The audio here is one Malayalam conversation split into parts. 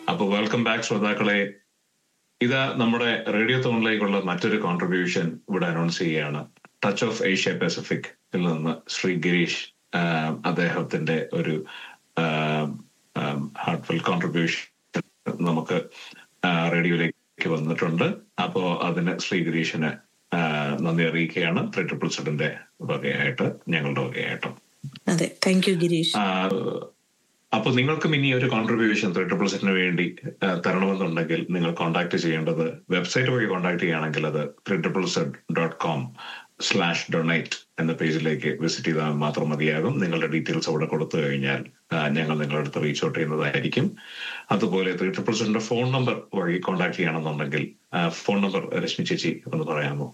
അപ്പൊ വെൽക്കം ബാക്ക് ശ്രോതാക്കളെ ഇത് നമ്മുടെ റേഡിയോ തോണിലേക്കുള്ള മറ്റൊരു കോൺട്രിബ്യൂഷൻ ഇവിടെ അനൗൺസ് ചെയ്യുകയാണ് ടച്ച് ഓഫ് ഏഷ്യ പസഫിക് നിന്ന് ശ്രീ ഗിരീഷ് അദ്ദേഹത്തിന്റെ ഒരു ഹാർട്ട്ഫുൾ കോൺട്രിബ്യൂഷൻ നമുക്ക് റേഡിയോയിലേക്ക് വന്നിട്ടുണ്ട് അപ്പോ അതിന് ശ്രീ ഗിരീഷിന് നന്ദി അറിയിക്കുകയാണ് ത്രീ ട്രിപ്പിൾ സെഡിന്റെ വകയായിട്ട് ഞങ്ങളുടെ വകയായിട്ടും അതെ താങ്ക് യു ഗിരീഷ് അപ്പൊ നിങ്ങൾക്കും ഇനി ഒരു കോൺട്രിബ്യൂഷൻ ത്രീ ട്രിപ്പിൾ സെറ്റിന് വേണ്ടി തരണമെന്നുണ്ടെങ്കിൽ നിങ്ങൾ കോൺടാക്ട് ചെയ്യേണ്ടത് വെബ്സൈറ്റ് വഴി കോൺടാക്ട് ചെയ്യുകയാണെങ്കിൽ അത് three triple Z dot com slash donate എന്ന പേജിലേക്ക് വിസിറ്റ് ചെയ്താൽ മാത്രം മതിയാകും നിങ്ങളുടെ ഡീറ്റെയിൽസ് അവിടെ കൊടുത്തു കഴിഞ്ഞാൽ ഞങ്ങൾ നിങ്ങളുടെ അടുത്ത് റീച്ച് ഔട്ട് ചെയ്യുന്നതായിരിക്കും അതുപോലെ ത്രീ ട്രിപ്പിൾ സെറ്റിന്റെ ഫോൺ നമ്പർ വഴി കോൺടാക്ട് ചെയ്യണമെന്നുണ്ടെങ്കിൽ ഫോൺ നമ്പർ രശ്മി ചേച്ചി ഒന്ന് പറയാമോ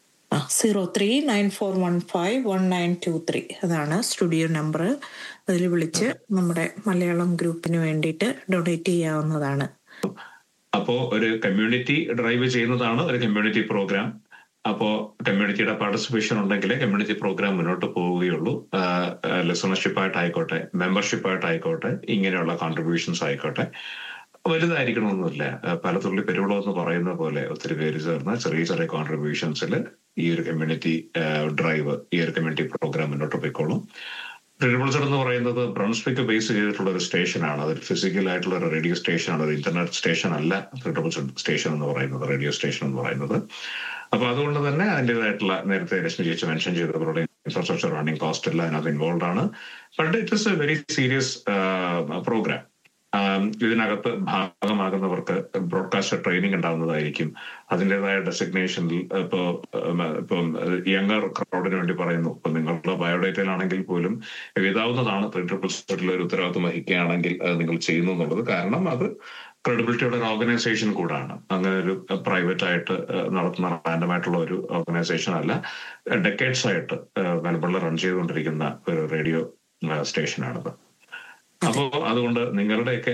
zero three nine four one five one nine two three അതാണ് സ്റ്റുഡിയോ നമ്പർ അതിൽ വിളിച്ച് നമ്മുടെ മലയാളം ഗ്രൂപ്പിന് വേണ്ടിയിട്ട് ഡൊണേറ്റ് ചെയ്യാവുന്നതാണ് അപ്പോ ഒരു കമ്മ്യൂണിറ്റി ഡ്രൈവ് ചെയ്യുന്നതാണ് ഒരു കമ്മ്യൂണിറ്റി പ്രോഗ്രാം അപ്പോ കമ്മ്യൂണിറ്റിയുടെ പാർട്ടിസിപ്പേഷൻ ഉണ്ടെങ്കിൽ കമ്മ്യൂണിറ്റി പ്രോഗ്രാം മുന്നോട്ട് പോവുകയുള്ളൂ ലിസണർഷിപ്പ് ആയിട്ടായിക്കോട്ടെ മെമ്പർഷിപ്പ് ആയിട്ടായിക്കോട്ടെ ഇങ്ങനെയുള്ള കോൺട്രിബ്യൂഷൻസ് ആയിക്കോട്ടെ വലുതായിരിക്കണമെന്നില്ല പലതുള്ളി പെരുവളം എന്ന് പറയുന്ന പോലെ ഒത്തിരി പേര് ചേർന്ന് ചെറിയ ചെറിയ കോൺട്രിബ്യൂഷൻസിൽ ഈ ഒരു കമ്മ്യൂണിറ്റി ഡ്രൈവ് ഈ ഒരു കമ്മ്യൂണിറ്റി പ്രോഗ്രാം മുന്നോട്ട് പോയിക്കോളും റിവൾസർ എന്ന് പറയുന്നത് ബ്രൺസ്വിക്ക് ബേസ് ചെയ്തിട്ടുള്ള ഒരു സ്റ്റേഷനാണ് അതൊരു ഫിസിക്കൽ ആയിട്ടുള്ള ഒരു റേഡിയോ സ്റ്റേഷനാണ് ഒരു ഇന്റർനെറ്റ് സ്റ്റേഷൻ അല്ല റിവൾസർ സ്റ്റേഷൻ എന്ന് പറയുന്നത് റേഡിയോ സ്റ്റേഷൻ എന്ന് പറയുന്നത് അപ്പൊ അതുകൊണ്ട് തന്നെ അതിൻ്റെതായിട്ടുള്ള നേരത്തെ രശ്മി ചേച്ചി മെൻഷൻ ചെയ്തവരുടെ ഇൻഫ്രാസ്ട്രക്ചർ റണ്ണിംഗ് കോസ്റ്റ് എല്ലാം അതിനകത്ത് ഇൻവോൾവ് ആണ് but it is a very serious program ഇതിനകത്ത് ഭാഗമാകുന്നവർക്ക് ബ്രോഡ്കാസ്റ്റർ ട്രെയിനിങ് ഉണ്ടാകുന്നതായിരിക്കും അതിൻ്റെതായ ഡെസിഗ്നേഷനിൽ ഇപ്പോ ഇപ്പം യങ്ങർ ക്രൗഡിന് വേണ്ടി പറയുന്നു ഇപ്പൊ നിങ്ങളുടെ ബയോഡേറ്റയിലാണെങ്കിൽ പോലും എഴുതാവുന്നതാണ് ട്രിപ്പിൾ സെറ്റിൽ ഒരു ഉത്തരവാദിത്വം വഹിക്കുകയാണെങ്കിൽ അത് നിങ്ങൾ ചെയ്യുന്നു എന്നുള്ളത് കാരണം അത് ക്രെഡിബിലിറ്റിയുടെ ഒരു ഓർഗനൈസേഷൻ കൂടാണ് അങ്ങനെ ഒരു പ്രൈവറ്റ് ആയിട്ട് നടത്തുന്ന റാൻഡം ആയിട്ടുള്ള ഒരു ഓർഗനൈസേഷൻ അല്ല ഡെക്കേഡ്സ് ആയിട്ട് മെൽബണിൽ റൺ ചെയ്തുകൊണ്ടിരിക്കുന്ന ഒരു റേഡിയോ സ്റ്റേഷനാണത് അപ്പോ അതുകൊണ്ട് നിങ്ങളുടെയൊക്കെ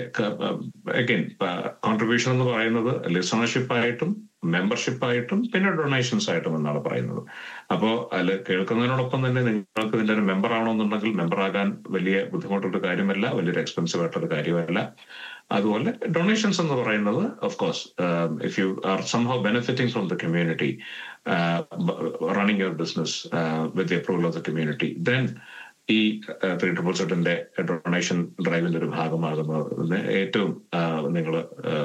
അഗൈൻ കോൺട്രിബ്യൂഷൻ എന്ന് പറയുന്നത് ലിസണർഷിപ്പ് ആയിട്ടും മെമ്പർഷിപ്പ് ആയിട്ടും പിന്നെ ഡൊണേഷൻസ് ആയിട്ടും എന്നാണ് പറയുന്നത് അപ്പോ അതിൽ കേൾക്കുന്നതിനോടൊപ്പം തന്നെ നിങ്ങൾക്ക് ഇതിന്റെ ഒരു മെമ്പർ ആവണമെന്നുണ്ടെങ്കിൽ മെമ്പർ ആകാൻ വലിയ ബുദ്ധിമുട്ടൊരു കാര്യമല്ല വലിയൊരു എക്സ്പെൻസീവ് ആയിട്ടൊരു കാര്യമല്ല അതുപോലെ ഡൊണേഷൻസ് എന്ന് പറയുന്നത് of course if you are somehow benefiting from the community running your business with the approval of the community then ഈ ത്രീ ട്രിപ്പിൾ സെറ്റിന്റെ ഡൊണേഷൻ ഡ്രൈവിന്റെ ഒരു ഭാഗമാകുന്നതിന് ഏറ്റവും നിങ്ങൾ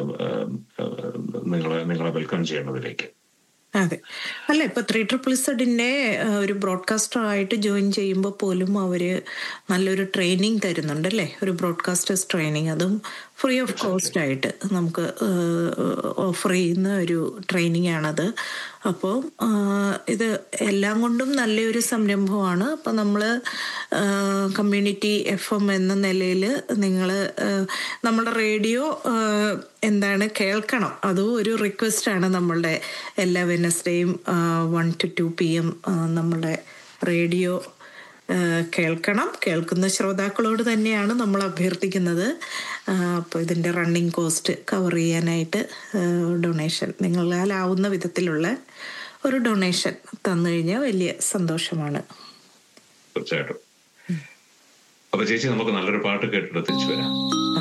നിങ്ങളെ നിങ്ങളെ വെൽക്കം ചെയ്യേണ്ടതിലേക്ക് അതെ അല്ല ഇപ്പൊ ത്രീ ട്രിപ്പിൾ സെഡിന്റെ ഒരു ബ്രോഡ്കാസ്റ്റർ ആയിട്ട് ജോയിൻ ചെയ്യുമ്പോൾ പോലും അവര് നല്ലൊരു ട്രെയിനിങ് തരുന്നുണ്ട് അല്ലേ ഒരു ബ്രോഡ്കാസ്റ്റേഴ്സ് ട്രെയിനിങ് അതും ഫ്രീ ഓഫ് കോസ്റ്റ് ആയിട്ട് നമുക്ക് ഓഫർ ചെയ്യുന്ന ഒരു ട്രെയിനിങ് ആണത് അപ്പോൾ ഇത് എല്ലാം കൊണ്ടും നല്ലൊരു സംരംഭമാണ് അപ്പോൾ നമ്മൾ കമ്മ്യൂണിറ്റി എഫ് എം എന്ന നിലയിൽ നിങ്ങൾ നമ്മുടെ റേഡിയോ എന്താണ് കേൾക്കണം അതും ഒരു റിക്വസ്റ്റ് ആണ് നമ്മളുടെ എല്ലാ വെനസ്ഡേയും one to two P M നമ്മളുടെ റേഡിയോ കേൾക്കണം കേൾക്കുന്ന ശ്രോതാക്കളോട് തന്നെയാണ് നമ്മൾ അഭ്യർത്ഥിക്കുന്നത് അപ്പോൾ ഇതിൻ്റെ റണ്ണിങ് കോസ്റ്റ് കവർ ചെയ്യാനായിട്ട് ഡൊണേഷൻ നിങ്ങളാലാവുന്ന വിധത്തിലുള്ള ഒരു ഡൊണേഷൻ തന്നു കഴിഞ്ഞാൽ വലിയ സന്തോഷമാണ് തീർച്ചയായിട്ടും അപ്പൊ ചേച്ചി നമുക്ക് നല്ലൊരു പാട്ട് കേട്ടിട്ട് തിരിച്ചു വരാം